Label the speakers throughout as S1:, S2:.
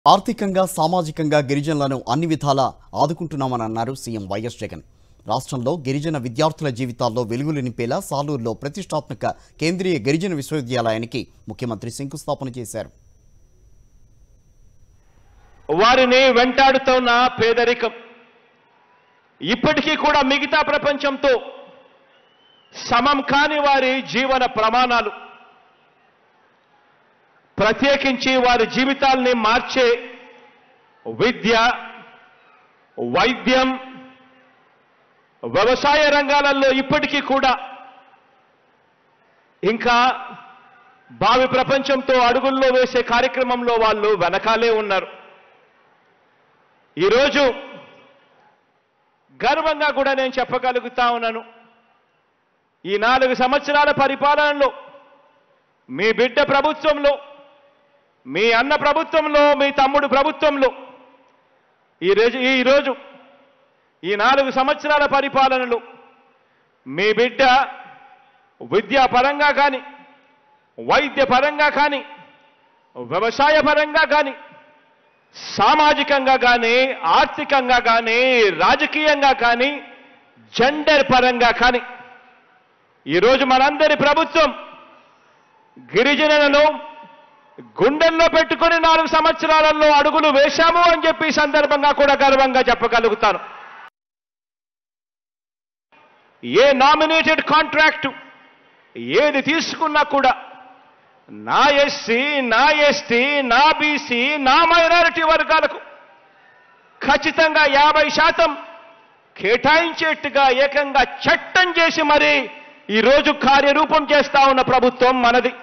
S1: ఆర్థికంగా సామాజికంగా గిరిజనులను అన్ని విధాలా ఆదుకుంటున్నామని అన్నారు సీఎం వైఎస్ జగన్ రాష్ట్రంలో గిరిజన విద్యార్థుల జీవితాల్లో వెలుగులు నింపేలా సాలూరులో ప్రతిష్టాత్మక కేంద్రీయ గిరిజన విశ్వవిద్యాలయానికి ముఖ్యమంత్రి శంకుస్థాపన చేశారు
S2: వారిని వెంటాడుతున్న పేదరికం ఇప్పటికీ కూడా మిగతా ప్రపంచంతో సమం కాని వారి జీవన ప్రమాణాలు ప్రత్యేకించి వారి జీవితాల్ని మార్చే విద్య వైద్యం వ్యవసాయ రంగాలలో ఇప్పటికీ కూడా ఇంకా భావి ప్రపంచంతో అడుగుల్లో వేసే కార్యక్రమంలో వాళ్ళు వెనకాలే ఉన్నారు ఈరోజు గర్వంగా కూడా నేను చెప్పగలుగుతా ఉన్నాను ఈ నాలుగు సంవత్సరాల పరిపాలనలో మీ బిడ్డ ప్రభుత్వంలో మీ అన్న ప్రభుత్వంలో మీ తమ్ముడు ప్రభుత్వంలో ఈ రోజు ఈరోజు ఈ నాలుగు సంవత్సరాల పరిపాలనలో మీ బిడ్డ విద్యా పరంగా కానీ వైద్య పరంగా కానీ వ్యవసాయ పరంగా కానీ సామాజికంగా కానీ ఆర్థికంగా కానీ రాజకీయంగా కానీ జెండర్ పరంగా కానీ ఈరోజు మనందరి ప్రభుత్వం గిరిజనులను గుండెల్లో పెట్టుకుని నాలుగు సంవత్సరాలలో అడుగులు వేశాము అని చెప్పి ఈ సందర్భంగా కూడా గర్వంగా చెప్పగలుగుతాను ఏ నామినేటెడ్ కాంట్రాక్టు ఏది తీసుకున్నా కూడా నా ఎస్సీ నా ఎస్టీ నా బీసీ నా మైనారిటీ వర్గాలకు ఖచ్చితంగా యాభై శాతం కేటాయించేట్టుగా ఏకంగా చట్టం చేసి మరి ఈరోజు కార్యరూపం చేస్తా ఉన్న ప్రభుత్వం మనది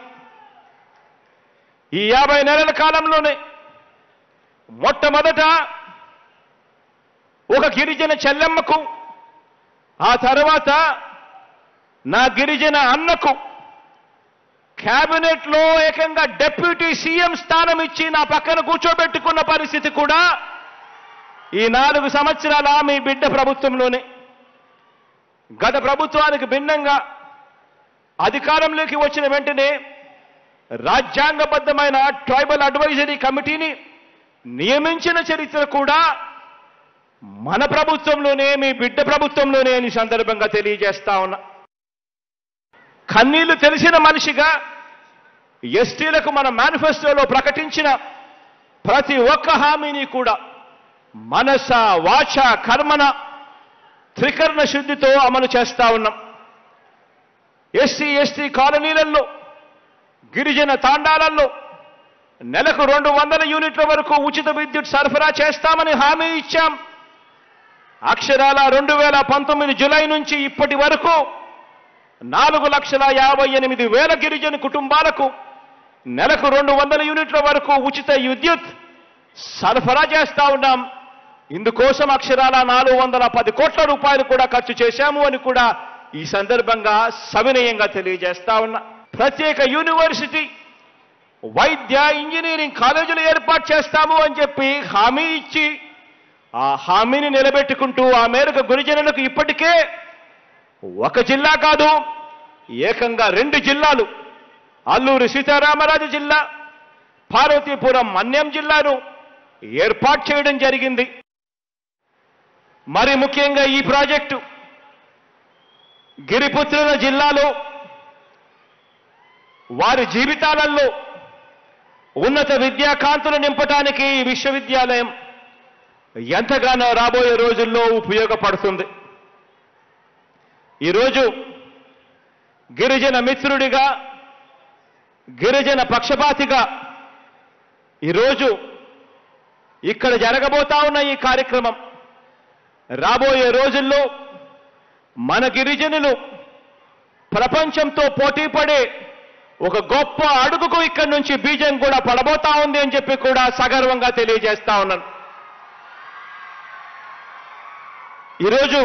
S2: ఈ యాభై నెలల కాలంలోనే మొట్టమొదట ఒక గిరిజన చెల్లెమ్మకు ఆ తర్వాత నా గిరిజన అన్నకు కేబినెట్ లో ఏకంగా డెప్యూటీ సీఎం స్థానం ఇచ్చి నా పక్కన కూర్చోబెట్టుకున్న పరిస్థితి కూడా ఈ నాలుగు సంవత్సరాల మీ బిడ్డ ప్రభుత్వంలోనే గత ప్రభుత్వానికి భిన్నంగా అధికారంలోకి వచ్చిన వెంటనే రాజ్యాంగబద్ధమైన ట్రైబల్ అడ్వైజరీ కమిటీని నియమించిన చరిత్ర కూడా మన ప్రభుత్వంలోనే మీ బిడ్డ ప్రభుత్వంలోనే అని సందర్భంగా తెలియజేస్తా ఉన్నా కన్నీళ్లు తెలిసిన మనిషిగా ఎస్టీలకు మన మేనిఫెస్టోలో ప్రకటించిన ప్రతి ఒక్క హామీని కూడా మనస వాచ కర్మన త్రికరణ శుద్ధితో అమలు చేస్తా ఉన్నాం ఎస్సీ ఎస్టీ కాలనీలలో గిరిజన తాండాలలో నెలకు రెండు వందల యూనిట్ల వరకు ఉచిత విద్యుత్ సరఫరా చేస్తామని హామీ ఇచ్చాం అక్షరాల రెండు వేల పంతొమ్మిది జులై నుంచి ఇప్పటి వరకు నాలుగు లక్షల యాభై ఎనిమిది వేల గిరిజన కుటుంబాలకు నెలకు రెండు వందల యూనిట్ల వరకు ఉచిత విద్యుత్ సరఫరా చేస్తా ఉన్నాం ఇందుకోసం అక్షరాల నాలుగు వందల పది కోట్ల రూపాయలు కూడా ఖర్చు చేశాము అని కూడా ఈ సందర్భంగా సవినయంగా తెలియజేస్తా ఉన్నా ప్రత్యేక యూనివర్సిటీ వైద్య ఇంజనీరింగ్ కాలేజీలు ఏర్పాటు చేస్తాము అని చెప్పి హామీ ఇచ్చి ఆ హామీని నిలబెట్టుకుంటూ ఆ మేరకు గురిజనులకు ఇప్పటికే ఒక జిల్లా కాదు ఏకంగా రెండు జిల్లాలు అల్లూరి సీతారామరాజు జిల్లా పార్వతీపురం మన్యం జిల్లాను ఏర్పాటు చేయడం జరిగింది మరి ముఖ్యంగా ఈ ప్రాజెక్టు గిరిపుత్రుల జిల్లాలో వారి జీవితాలలో ఉన్నత విద్యాకాంతులు నింపటానికి ఈ విశ్వవిద్యాలయం ఎంతగానో రాబోయే రోజుల్లో ఉపయోగపడుతుంది ఈరోజు గిరిజన మిత్రుడిగా గిరిజన పక్షపాతిగా ఈరోజు ఇక్కడ జరగబోతా ఉన్న ఈ కార్యక్రమం రాబోయే రోజుల్లో మన గిరిజనులు ప్రపంచంతో పోటీ పడే ఒక గొప్ప అడుగుకు ఇక్కడి నుంచి బీజం కూడా పడబోతా ఉంది అని చెప్పి కూడా సగర్వంగా తెలియజేస్తా ఉన్నాను ఈరోజు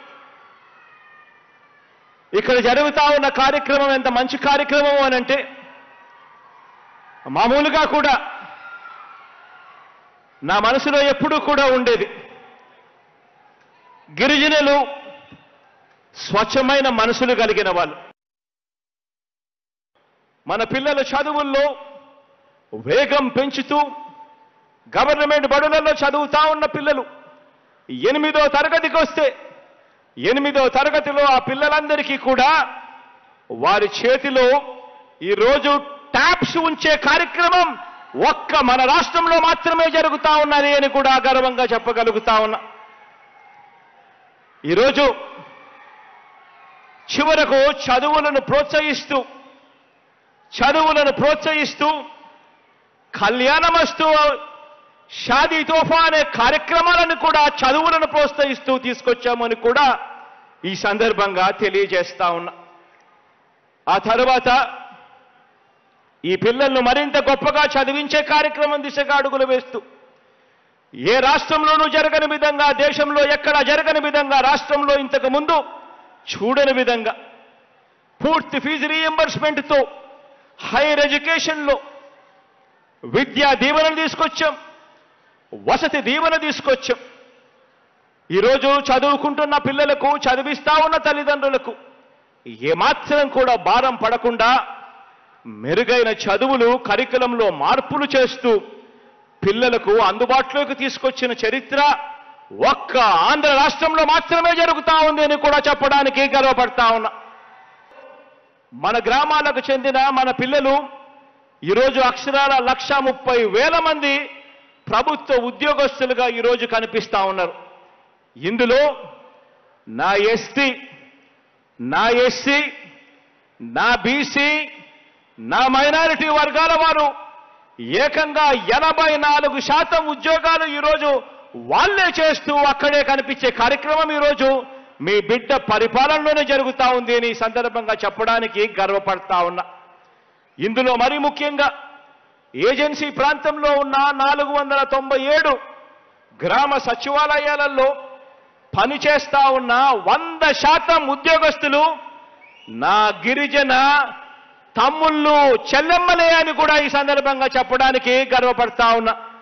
S2: ఇక్కడ జరుగుతా ఉన్న కార్యక్రమం ఎంత మంచి కార్యక్రమం అని అంటే మామూలుగా కూడా నా మనసులో ఎప్పుడూ కూడా ఉండేది గిరిజనులు స్వచ్ఛమైన మనసులు కలిగిన వాళ్ళు మన పిల్లల చదువుల్లో వేగం పెంచుతూ గవర్నమెంట్ బడులలో చదువుతా ఉన్న పిల్లలు ఎనిమిదో తరగతికి వస్తే ఎనిమిదో తరగతిలో ఆ పిల్లలందరికీ కూడా వారి చేతిలో ఈరోజు ట్యాప్స్ ఉంచే కార్యక్రమం ఒక్క మన రాష్ట్రంలో మాత్రమే జరుగుతా ఉన్నది అని కూడా గర్వంగా చెప్పగలుగుతా ఉన్నా ఈరోజు చివరకు చదువులను ప్రోత్సహిస్తూ చదువులను ప్రోత్సహిస్తూ కళ్యాణమస్తు షాదీ తోఫా అనే కార్యక్రమాలను కూడా చదువులను ప్రోత్సహిస్తూ తీసుకొచ్చామని కూడా ఈ సందర్భంగా తెలియజేస్తా ఉన్నా ఆ తర్వాత ఈ పిల్లలను మరింత గొప్పగా చదివించే కార్యక్రమం దిశగా అడుగులు వేస్తూ ఏ రాష్ట్రంలోనూ జరగని విధంగా దేశంలో ఎక్కడా జరగని విధంగా రాష్ట్రంలో ఇంతకు ముందు చూడని విధంగా పూర్తి ఫీజు రీఎంబర్స్మెంట్తో హైయర్ ఎడ్యుకేషన్లో విద్యా దీవెనలు తీసుకొచ్చాం వసతి దీవెన తీసుకొచ్చాం ఈరోజు చదువుకుంటున్న పిల్లలకు చదివిస్తా ఉన్న తల్లిదండ్రులకు ఏమాత్రం కూడా భారం పడకుండా మెరుగైన చదువులు కరికులంలో మార్పులు చేస్తూ పిల్లలకు అందుబాటులోకి తీసుకొచ్చిన చరిత్ర ఒక్క ఆంధ్ర రాష్ట్రంలో మాత్రమే జరుగుతా ఉంది అని కూడా చెప్పడానికి గర్వపడతా ఉన్నా మన గ్రామాలకు చెందిన మన పిల్లలు ఈరోజు అక్షరాల లక్ష ముప్పై వేల మంది ప్రభుత్వ ఉద్యోగస్తులుగా ఈరోజు కనిపిస్తా ఉన్నారు ఇందులో నా ఎస్టీ నా ఎస్సీ నా బీసీ నా మైనారిటీ వర్గాల వారు ఏకంగా ఎనభై నాలుగు శాతం ఉద్యోగాలు ఈరోజు వాళ్ళే చేస్తూ అక్కడే కనిపించే కార్యక్రమం ఈరోజు మీ బిడ్డ పరిపాలనలోనే జరుగుతా ఉంది అని ఈ సందర్భంగా చెప్పడానికి గర్వపడతా ఉన్నా ఇందులో మరీ ముఖ్యంగా ఏజెన్సీ ప్రాంతంలో ఉన్న నాలుగు వందల తొంభై ఏడు గ్రామ సచివాలయాలలో పనిచేస్తా ఉన్న వంద శాతం ఉద్యోగస్తులు నా గిరిజన తమ్ముళ్ళు చెల్లెమ్మలే అని కూడా ఈ సందర్భంగా చెప్పడానికి గర్వపడతా ఉన్నా